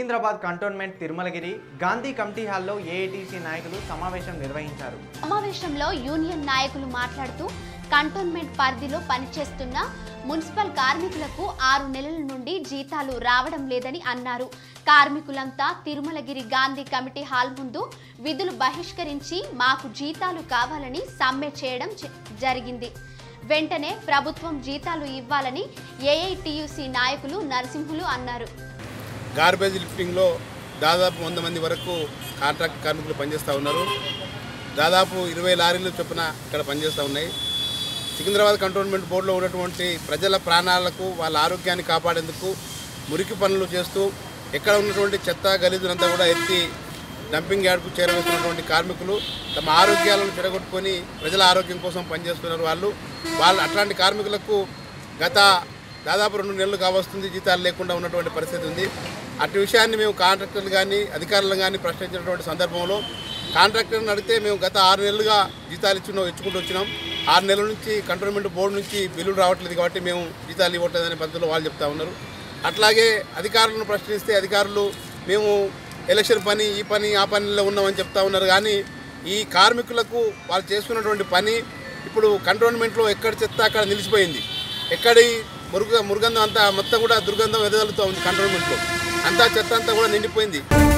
Secunderabad cantonment Tirumalagiri Gandhi committee హాల్లో AITC నాయకులు సమావేశం నిర్వహించారు సమావేశంలో యూనియన్ నాయకులు మాట్లాడుతూ కంటోన్మెంట్ పరిధిలో పనిచేస్తున్న మున్సిపల్ కార్మికులకు ఆరు నెలల నుండి జీతాలు రావడం లేదని అన్నారు కార్మికులంతా తిరుమలగిరి గాంధీ కమిటీ హాల్ ముందు విధులు బహిష్కరించి మాకు జీతాలు కావాలని సమ్మె చేయడం జ- జరిగింది వెంటనే ప్రభుత్వం జీతాలు ఇవ్వాలని ఏఐటియుసి నాయకులు నరసింహులు అన్నారు గార్బేజ్ లిఫ్టింగ్లో దాదాపు వంద మంది వరకు కాంట్రాక్ట్ కార్మికులు పనిచేస్తూ ఉన్నారు దాదాపు ఇరవై లారీలు చొప్పున ఇక్కడ పనిచేస్తూ ఉన్నాయి సికింద్రాబాద్ కంటోన్మెంట్ బోర్డులో ఉన్నటువంటి ప్రజల ప్రాణాలకు వాళ్ళ ఆరోగ్యాన్ని కాపాడేందుకు మురికి పనులు చేస్తూ ఎక్కడ ఉన్నటువంటి చెత్త గలీజులంతా కూడా ఎత్తి డంపింగ్ యార్డ్కు చేరవేస్తున్నటువంటి కార్మికులు తమ ఆరోగ్యాలను చెడగొట్టుకొని ప్రజల ఆరోగ్యం కోసం పనిచేస్తున్నారు వాళ్ళు వాళ్ళు అట్లాంటి కార్మికులకు గత దాదాపు రెండు నెలలు కావస్తుంది జీతాలు లేకుండా ఉన్నటువంటి పరిస్థితి ఉంది అటు విషయాన్ని మేము కాంట్రాక్టర్లు కానీ అధికారులు కానీ ప్రశ్నించినటువంటి సందర్భంలో కాంట్రాక్టర్ని అడిగితే మేము గత ఆరు నెలలుగా జీతాలు ఇచ్చిన ఇచ్చుకుంటూ వచ్చినాం ఆరు నెలల నుంచి కంటోన్మెంట్ బోర్డు నుంచి బిల్లులు రావట్లేదు కాబట్టి మేము జీతాలు ఇవ్వట్లేదనే పద్ధతిలో వాళ్ళు చెప్తా ఉన్నారు అట్లాగే అధికారులను ప్రశ్నిస్తే అధికారులు మేము ఎలక్షన్ పని ఈ పని ఆ పనిలో ఉన్నామని చెప్తా ఉన్నారు కానీ ఈ కార్మికులకు వాళ్ళు చేస్తున్నటువంటి పని ఇప్పుడు కంటోన్మెంట్లో ఎక్కడ చెత్త అక్కడ నిలిచిపోయింది ఎక్కడి మురుగ మురుగంధం అంతా మొత్తం కూడా దుర్గంధం వెదజల్లుతూ ఉంది కంటోన్మెంట్లో అంతా చెత్త అంతా కూడా నిండిపోయింది